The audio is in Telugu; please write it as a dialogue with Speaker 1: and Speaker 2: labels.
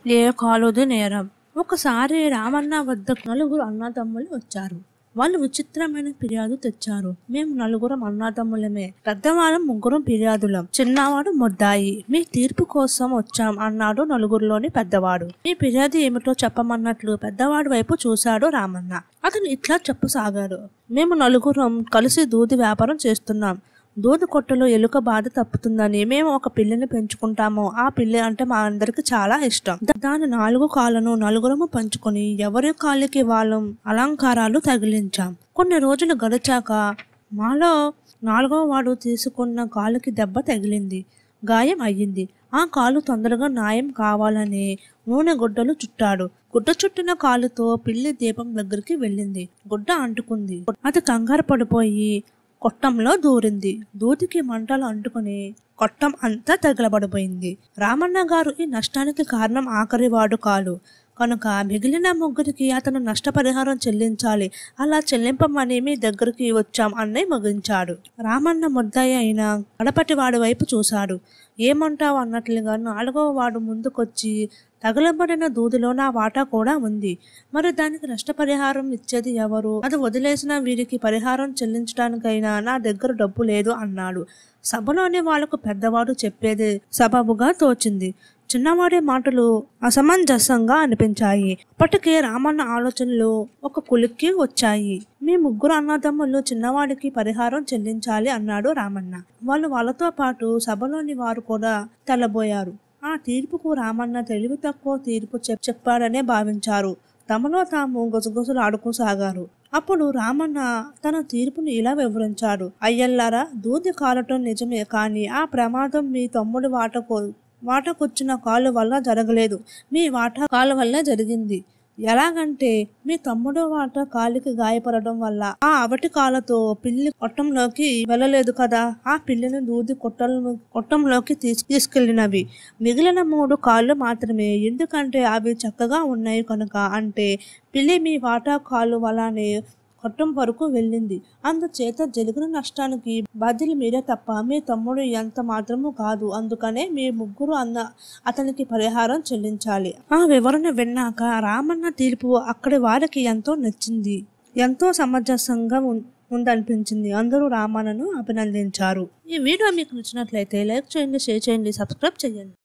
Speaker 1: ఏ కాలుది నేరం ఒకసారి రామన్న వద్దకు నలుగురు అన్నదమ్ములు వచ్చారు వాళ్ళు విచిత్రమైన ఫిర్యాదు తెచ్చారు మేము నలుగురం అన్నదమ్ములమే పెద్దవాళ్ళం ముగ్గురం ఫిర్యాదులం చిన్నవాడు ముద్దాయి మీ తీర్పు కోసం వచ్చాం అన్నాడు నలుగురిలోని పెద్దవాడు మీ ఫిర్యాదు ఏమిటో చెప్పమన్నట్లు పెద్దవాడి వైపు చూశాడు రామన్న అతను ఇట్లా చెప్పసాగాడు మేము నలుగురం కలిసి దూది వ్యాపారం చేస్తున్నాం దూది కొట్టలో ఎలుక బాధ తప్పుతుందని మేము ఒక పిల్లిని పెంచుకుంటాము ఆ పిల్లి అంటే మా అందరికి చాలా ఇష్టం దా- దాని నాలుగు కాళ్ళను నలుగురము పంచుకొని ఎవరి కాళ్ళకి వాళ్ళం అలంకారాలు తగిలించాం కొన్ని రోజులు గడిచాక మాలో నాలుగో వాడు తీసుకున్న కాలుకి దెబ్బ తగిలింది గాయం అయ్యింది ఆ కాలు తొందరగా న్యాయం కావాలని నూనె గుడ్డలు చుట్టాడు గుడ్డ చుట్టిన కాలుతో పిల్లి దీపం దగ్గరికి వెళ్ళింది గుడ్డ అంటుకుంది అది కంగారు పడిపోయి కొట్టంలో దూరింది దూదికి మంటలు అంటుకుని కొట్టం అంతా తగలబడిపోయింది రామన్న గారు ఈ నష్టానికి కారణం ఆఖరివాడు కాలు కనుక మిగిలిన ముగ్గురికి అతను నష్టపరిహారం చెల్లించాలి అలా చెల్లింపమని మీ దగ్గరికి వచ్చాం అన్నయ్య ముగించాడు రామన్న ముద్దయ్య అయిన గడపటి వాడి వైపు చూశాడు ఏమంటావు అన్నట్లుగా నాలుగవ వాడు ముందుకొచ్చి తగలబడిన దూదిలో నా వాటా కూడా ఉంది మరి దానికి నష్టపరిహారం ఇచ్చేది ఎవరు అది వదిలేసిన వీరికి పరిహారం చెల్లించడానికైనా నా దగ్గర డబ్బు లేదు అన్నాడు సభలోని వాళ్లకు పెద్దవాడు చెప్పేది సబబుగా తోచింది చిన్నవాడి మాటలు అసమంజసంగా అనిపించాయి అప్పటికే రామన్న ఆలోచనలు ఒక కులిక్కి వచ్చాయి మీ ముగ్గురు అన్నదమ్ములు చిన్నవాడికి పరిహారం చెల్లించాలి అన్నాడు రామన్న వాళ్ళు వాళ్ళతో పాటు సభలోని వారు కూడా తెల్లబోయారు ఆ తీర్పుకు రామన్న తెలివి తక్కువ తీర్పు చెప్- చెప్పాడనే భావించారు తమలో తాము గుసగుసలు ఆడుకోసాగారు అప్పుడు రామన్న తన తీర్పును ఇలా వివరించాడు అయ్యల్లారా దూది కాలటం నిజమే కానీ ఆ ప్రమాదం మీ తమ్ముడి వాటకు వాటకొచ్చిన కాలు వల్ల జరగలేదు మీ వాటా కాలు వల్ల జరిగింది ఎలాగంటే మీ తమ్ముడు వాట కాలికి గాయపడడం వల్ల ఆ అవటి కాలతో పిల్లి కొట్టంలోకి వెళ్ళలేదు కదా ఆ పిల్లిని దూది కొట్టం కొట్టంలోకి తీసు తీసుకెళ్ళినవి మిగిలిన మూడు కాళ్ళు మాత్రమే ఎందుకంటే అవి చక్కగా ఉన్నాయి కనుక అంటే పిల్లి మీ వాటా కాలు వలనే కొట్టం వరకు వెళ్ళింది అందుచేత జరిగిన నష్టానికి బాధ్యులు మీరే తప్ప మీ తమ్ముడు ఎంత మాత్రము కాదు అందుకనే మీ ముగ్గురు అన్న అతనికి పరిహారం చెల్లించాలి ఆ వివరణ విన్నాక రామన్న తీర్పు అక్కడి వారికి ఎంతో నచ్చింది ఎంతో సమంజసంగా ఉం- ఉందనిపించింది అందరూ రామన్నను అభినందించారు ఈ వీడియో మీకు నచ్చినట్లయితే లైక్ చేయండి షేర్ చేయండి సబ్స్క్రైబ్ చేయండి